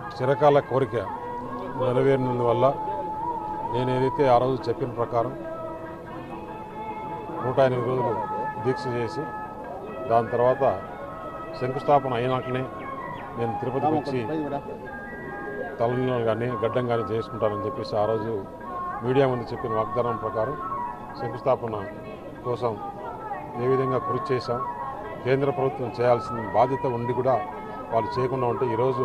చిరకాల కోరిక నెరవేరినందువల్ల నేను ఏదైతే ఆ రోజు చెప్పిన ప్రకారం నూట ఎనిమిది రోజులు దీక్ష చేసి దాని తర్వాత శంకుస్థాపన అయినాకనే నేను తిరుపతికి వచ్చి తలనీళ్ళు కానీ గడ్డం కానీ చేసుకుంటానని చెప్పేసి ఆ రోజు మీడియా ముందు చెప్పిన వాగ్దానం ప్రకారం శంకుస్థాపన కోసం ఏ విధంగా కృషి చేశాం కేంద్ర ప్రభుత్వం చేయాల్సిన బాధ్యత ఉండి కూడా వాళ్ళు చేయకుండా ఉంటే ఈరోజు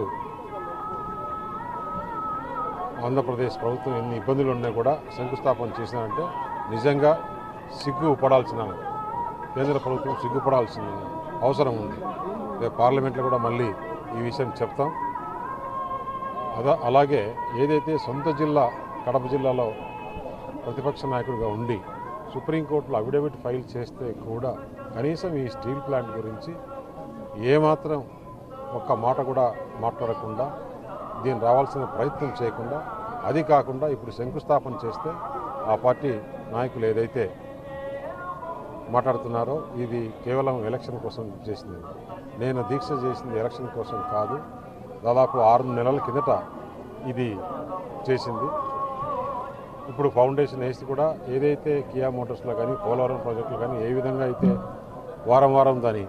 ఆంధ్రప్రదేశ్ ప్రభుత్వం ఎన్ని ఇబ్బందులు ఉన్నా కూడా శంకుస్థాపన చేసినారంటే నిజంగా సిగ్గు పడాల్సిన కేంద్ర ప్రభుత్వం సిగ్గుపడాల్సిన అవసరం ఉంది రేపు పార్లమెంట్లో కూడా మళ్ళీ ఈ విషయం చెప్తాం అదా అలాగే ఏదైతే సొంత జిల్లా కడప జిల్లాలో ప్రతిపక్ష నాయకుడిగా ఉండి సుప్రీంకోర్టులో అఫిడవిట్ ఫైల్ చేస్తే కూడా కనీసం ఈ స్టీల్ ప్లాంట్ గురించి ఏమాత్రం ఒక్క మాట కూడా మాట్లాడకుండా దీన్ని రావాల్సిన ప్రయత్నం చేయకుండా అది కాకుండా ఇప్పుడు శంకుస్థాపన చేస్తే ఆ పార్టీ నాయకులు ఏదైతే మాట్లాడుతున్నారో ఇది కేవలం ఎలక్షన్ కోసం చేసింది నేను దీక్ష చేసింది ఎలక్షన్ కోసం కాదు దాదాపు ఆరు నెలల కిందట ఇది చేసింది ఇప్పుడు ఫౌండేషన్ వేసి కూడా ఏదైతే కియా మోటార్స్లో కానీ పోలవరం ప్రాజెక్టులు కానీ ఏ విధంగా అయితే వారం వారం దాన్ని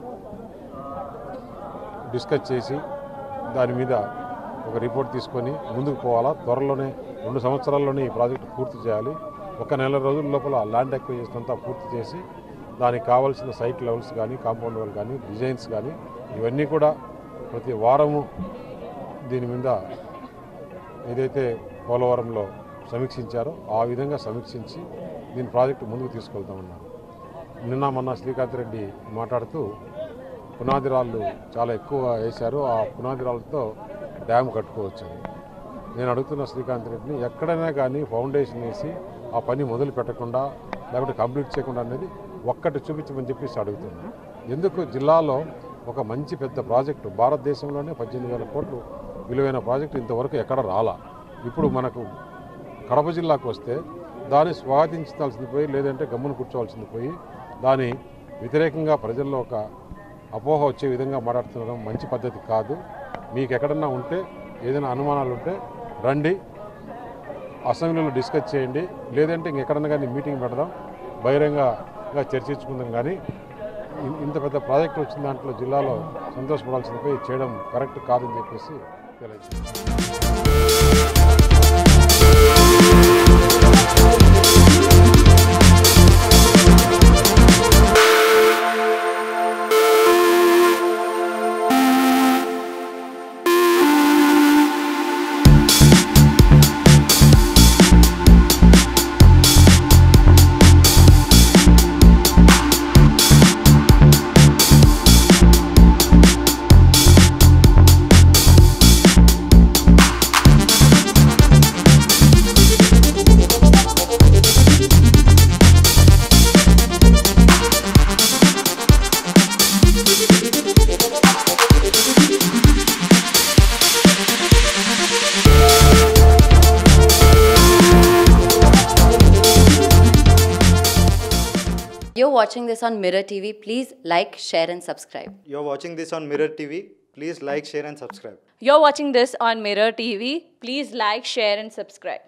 డిస్కస్ చేసి దాని మీద ఒక రిపోర్ట్ తీసుకొని ముందుకు పోవాలా త్వరలోనే రెండు సంవత్సరాల్లోనే ఈ ప్రాజెక్టు పూర్తి చేయాలి ఒక నెల రోజుల లోపల ల్యాండ్ అక్విజిషన్ అంతా పూర్తి చేసి దానికి కావాల్సిన సైట్ లెవెల్స్ కానీ కాంపౌండ్ లెవెల్ కానీ డిజైన్స్ కానీ ఇవన్నీ కూడా ప్రతి వారము దీని మీద ఏదైతే పోలవరంలో సమీక్షించారో ఆ విధంగా సమీక్షించి దీని ప్రాజెక్టు ముందుకు తీసుకెళ్తామన్నారు నిన్న మొన్న శ్రీకాంత్ రెడ్డి మాట్లాడుతూ పునాది రాళ్ళు చాలా ఎక్కువ వేశారు ఆ పునాది రాళ్ళతో డ్యామ్ కట్టుకోవచ్చు అని. నేను అడుగుతున్న శ్రీకాంత్ రెడ్డిని ఎక్కడైనా కానీ ఫౌండేషన్ వేసి ఆ పని మొదలు పెట్టకుండా లేకపోతే కంప్లీట్ చేయకుండా అనేది ఒక్కటి చూపించమని చెప్పేసి అడుగుతున్నాను ఎందుకు జిల్లాలో ఒక మంచి పెద్ద ప్రాజెక్టు భారతదేశంలోనే పద్దెనిమిది వేల కోట్లు విలువైన ప్రాజెక్టు ఇంతవరకు ఎక్కడ రాలా ఇప్పుడు మనకు కడప జిల్లాకు వస్తే దాన్ని స్వాగతించాల్సింది పోయి లేదంటే గమ్మున కూర్చోవాల్సింది పోయి దాని వ్యతిరేకంగా ప్రజల్లో ఒక అపోహ వచ్చే విధంగా మాట్లాడుతుండడం మంచి పద్ధతి కాదు మీకు ఎక్కడన్నా ఉంటే ఏదైనా అనుమానాలు ఉంటే రండి అసెంబ్లీలో డిస్కస్ చేయండి లేదంటే ఇంకెక్కడన్నా కానీ మీటింగ్ పెడదాం బహిరంగంగా చర్చించుకుందాం కానీ ఇన్- ఇంత పెద్ద ప్రాజెక్ట్ వచ్చిన దాంట్లో జిల్లాలో సంతోషపడాల్సింది పోయి చేయడం కరెక్ట్ కాదని చెప్పేసి తెలియజేస్తాను You're watching this on Mirror TV. Please like, share, and subscribe. You're watching this on Mirror TV. Please like, share, and subscribe. You're watching this on Mirror TV. Please like, share, and subscribe.